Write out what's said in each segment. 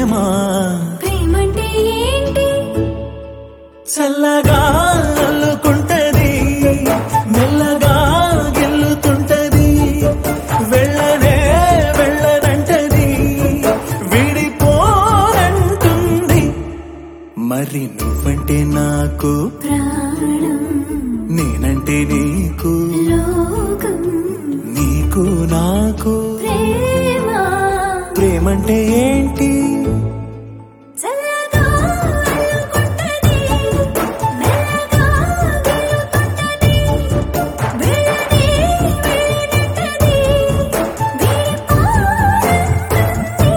ప్రేమ ప్రేమంటే ఏంటి చల్లగా అల్లుకుంటది మెల్లగా గెల్లుతుంటది వెళ్ళనే వెళ్ళనంటది విడిపోనంటుంది మరి నువ్వంటే నాకు ప్రాణం నేనంటే నీకు లోకం నీకు నాకు ప్రేమ ప్రేమంటే ఏంటి చల్లగా అల్లుకుంటది మెల్లగా గెలుతుంటది వెళ్ళని వెళ్ళనంటది విడిపోనంటుంది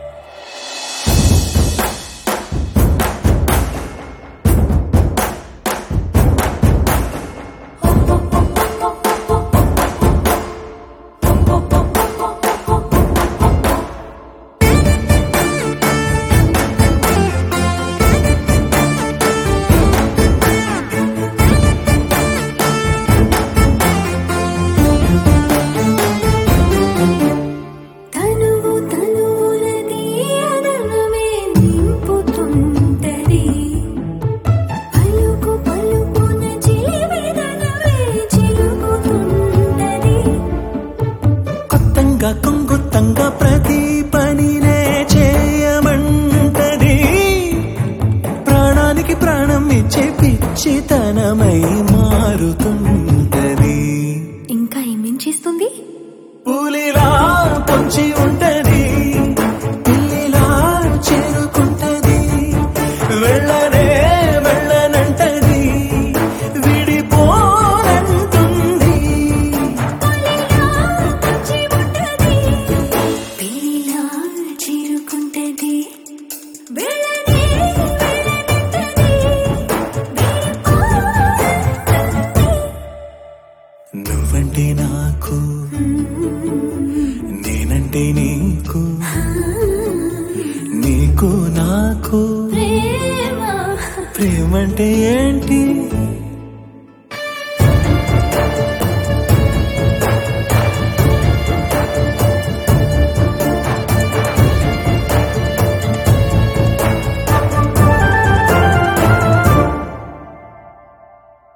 తనువు తనువులది అదనమే నింపుతుంటది పలుకు పలుకున చిలిమిదనమే చిలుకుతుంటది కొత్తంగా కొంగుత్తంగా ప్రతి పనినే చేయమంటది ప్రాణానికి ప్రాణం ఇచ్చే పిచ్చితనమై మారుతుంటది ఇంకా ఏమేం చేస్తుంది పులిలా పొంచి ఉంటది పిల్లిలా చేరుకుంటది వెళ్ళనే వెళ్ళనంటది విడిపోనంటుంది కొంచి ఉంటది పిల్లిలా చేరుకుంటది వెళ్ళని వెళ్ళనంటది విడిపోనంటుంది నువ్వంటే నాకు నేనంటే నీకు నీకు నాకు ప్రేమ ప్రేమంటే ఏంటి